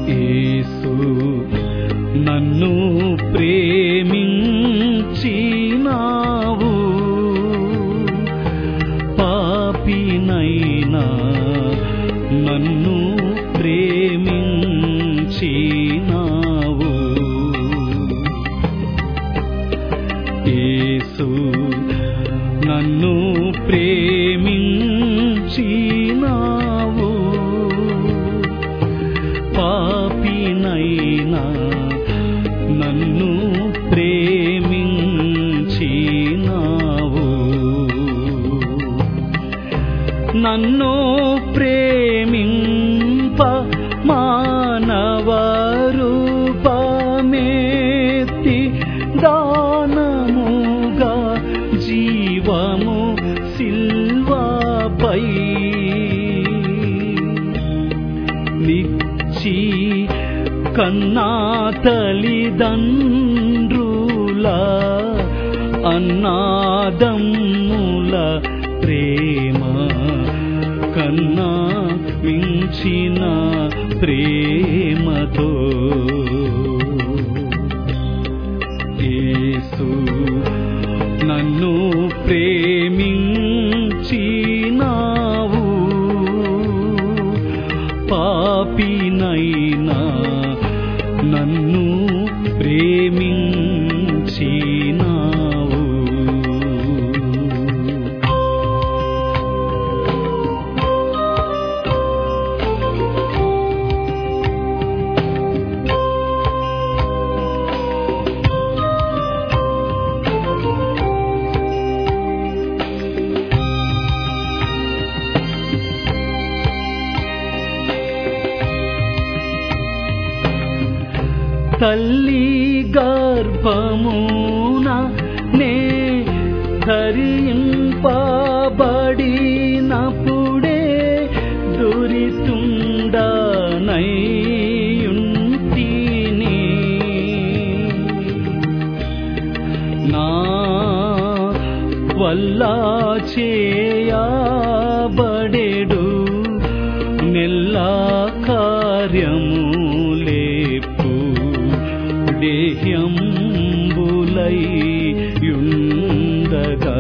యేసు నన్ను ప్రేమించినావు పాపినైనా నన్ను ప్రేమించినావు యేసు నన్ను ప్రేమించినావు పాపినైనా నన్ను ప్రేమించినావు నన్ను ప్రేమింప మానవ రూపమేత్తి దానముగా జీవము సిల్వాపై నిచ్చి కన్నా తల్లిదండ్రుల అన్నాదమ్ముల ప్రేమ కన్నా మించిన ప్రేమతో యేసు నన్ను ప్రేమించినావు పాపినైనా నన్ను ప్రేమించినావు తల్లి గర్భమున నే ధరింపబడినప్పుడే దురితుండనయుంటిని నా వల్ల చేయబడెడు నెల్లా కార్యములేపు దేహ్యంబులై యుండగా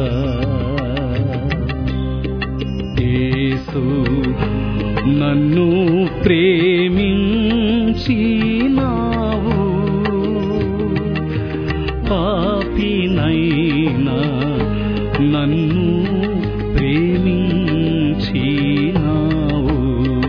యేసు నన్ను ప్రేమించినావు పాపినైనా నన్ను ప్రేమించినావు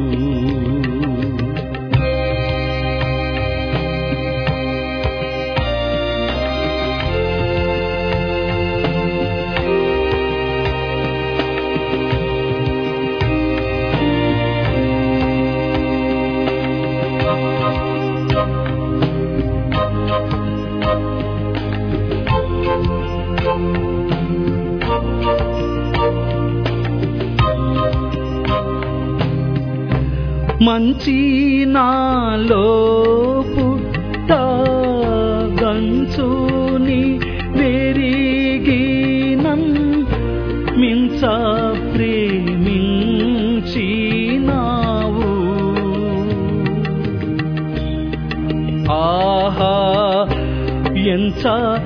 మంచి నాలో పుట్టగంచుని వెరిగినం మించ ప్రేమించినావు ఆహా ఎంత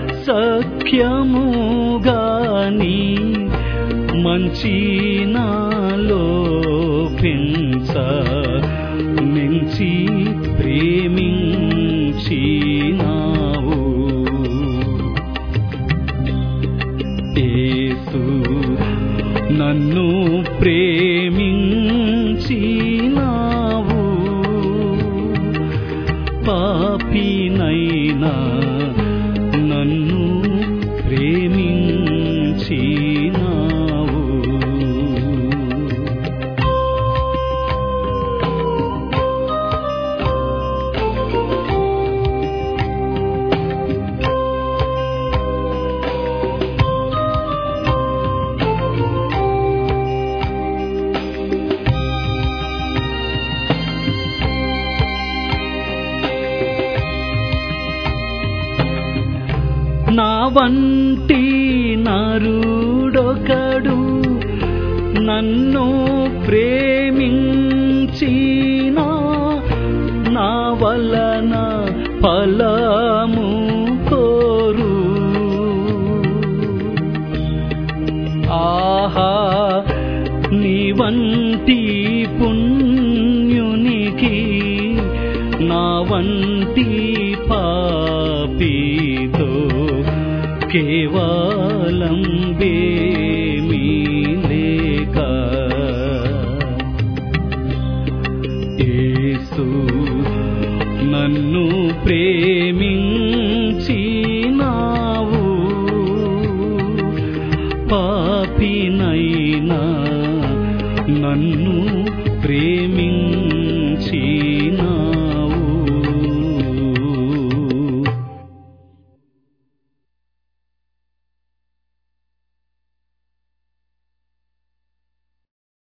సఖ్యముగాని మంచి నాలో పెంచ మించి ప్రేమించినావు యేసు నన్ను ప్రేమించినావు పాపినైనా నన్ను ప్రేమించినావు నా వంటి నరుడొకడు నన్ను ప్రేమించిన వలన ఫలము కోరు ఆహా నీ వంటి పుణ్యునికి నా వంటి పాపితో కేవలం బేమీ లేక యేసు నన్ను ప్రేమించినావు పాపినైనా నన్ను ప్రేమించినావు